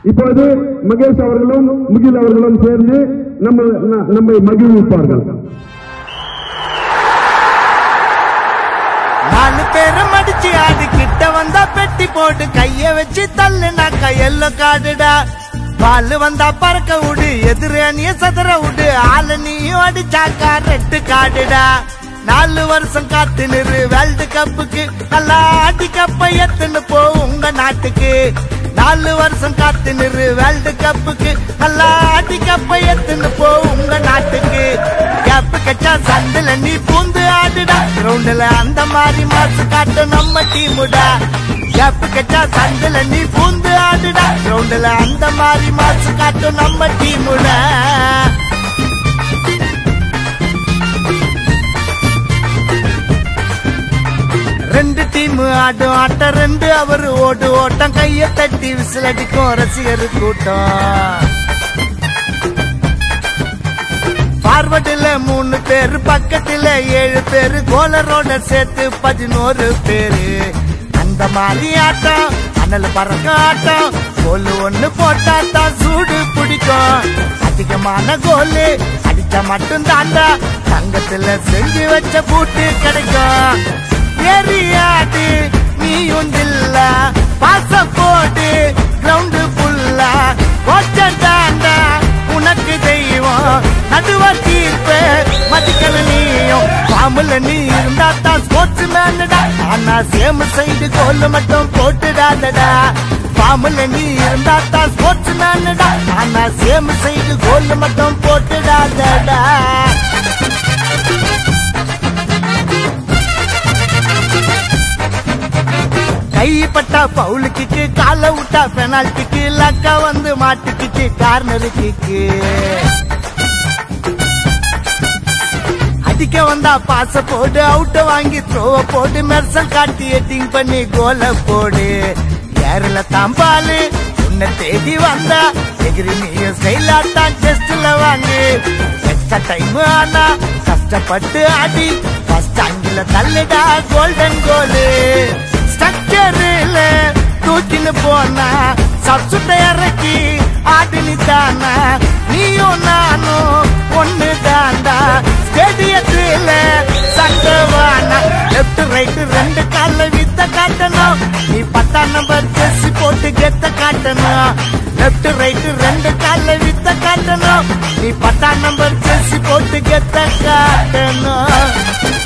இப்பொழுது மகேஷ் அவர்களும் முகில் அவர்களும் சேர்ந்து நம்ம ந- நம்மை மகிழ்விப்பார்கள் நாலு பேரும் அடிச்சு ஆடு கிட்ட வந்தா பெட்டி போட்டு கைய வச்சு தள்ளுனாக்கா எல்லோ காடுடா பால் வந்தா பறக்க விடு எதிர அணிய சதுர விடு ஆளு நீயும் அடிச்சாக்கா ரெட்டு காடுடா நாலு வருஷம் காத்து நிறு வேர்ல்டு கப்புக்கு நல்லா அடி கப்ப எத்துன்னு போ உங்க நாட்டுக்கு நாலு வருஷம் காத்து நிறு வேர்ல்டு கப்புக்கு நல்லா அடி கப்ப எத்துன்னு போ உங்க நாட்டுக்கு கேப்பு கச்சா சந்தில நீ பூந்து ஆடுடா கிரவுண்ட்ல அந்த மாதிரி மாசு காட்டு நம்ம டீமுடா கேப்பு கச்சா சந்தில நீ பூந்து ஆடுடா கிரவுண்ட்ல அந்த மாதிரி மாசு காட்டு நம்ம டீமுடா ரெண்டு டீம் ஆடும் ஆட்டம் ரெண்டு அவர் ஓடு ஓட்டம் கைய தட்டி விசில் அடிக்கும் ரசிகர் கூட்டம் பார்வர்டுல மூணு பேரு பக்கத்துல ஏழு பேரு கோலரோட சேர்த்து பதினோரு பேரு அந்த மாதிரி ஆட்டம் அனல் பறக்க ஆட்டம் கோல் ஒண்ணு போட்டா தான் சூடு பிடிக்கும் அதிகமான கோலு அடிச்சா மட்டும் தாண்டா தங்கத்துல செஞ்சு வச்ச பூட்டு கிடைக்கும் ஏரியாடு நீயும் இல்ல பாச போடு கிரவுண்டு ஃபுல்லா கோச்சம் தாண்டா உனக்கு தெய்வம் நடுவ தீர்ப்பு மதிக்கல நீயும் பாம்புல நீ இருந்தா தான் ஸ்போர்ட்ஸ் மேனடா ஆனா சேம் சைடு கோல் மட்டும் போட்டுடாதடா பாம்புல நீ இருந்தா தான் ஸ்போர்ட்ஸ் மேனடா ஆனா சேம் சைடு கோல் மட்டும் போட்டுடாதடா கைப்பட்டா பவுல் கிக்கு கால விட்டா பெனால்டிக்கு லக்கா வந்து மாட்டுக்கிச்சு கார்னர் கிக்கு அடிக்க வந்தா பாச போடு அவுட்ட வாங்கி த்ரோவ போடு மெர்சல் காட்டி எட்டிங் பண்ணி கோல போடு ஏர்ல தாம்பாலு உன்னை தேடி வந்தா எகிரி நீ ஸ்டைலாட்டா செஸ்ட்ல வாங்கு எக்ஸ்ட்ரா டைம் ஆனா கஷ்டப்பட்டு ஆடி ஃபர்ஸ்ட் அங்கில தள்ளுடா கோல்டன் கோலு ஸ்ட்ரக்சர்ல தூக்கின்னு போனா சப்சுட்ட இறக்கி ஆடினி தானா நீயும் நானும் ஒண்ணு தாண்டா ஸ்டேடியத்துல சங்கவானா லெப்ட் ரைட் ரெண்டு கால்ல வித்த காட்டணும் நீ பத்தாம் நம்பர் ஜெர்சி போட்டு கெத்த காட்டணும் லெப்ட் ரைட் ரெண்டு கால்ல வித்த காட்டணும் நீ பத்தாம் நம்பர் ஜெர்சி போட்டு கெத்த காட்டணும்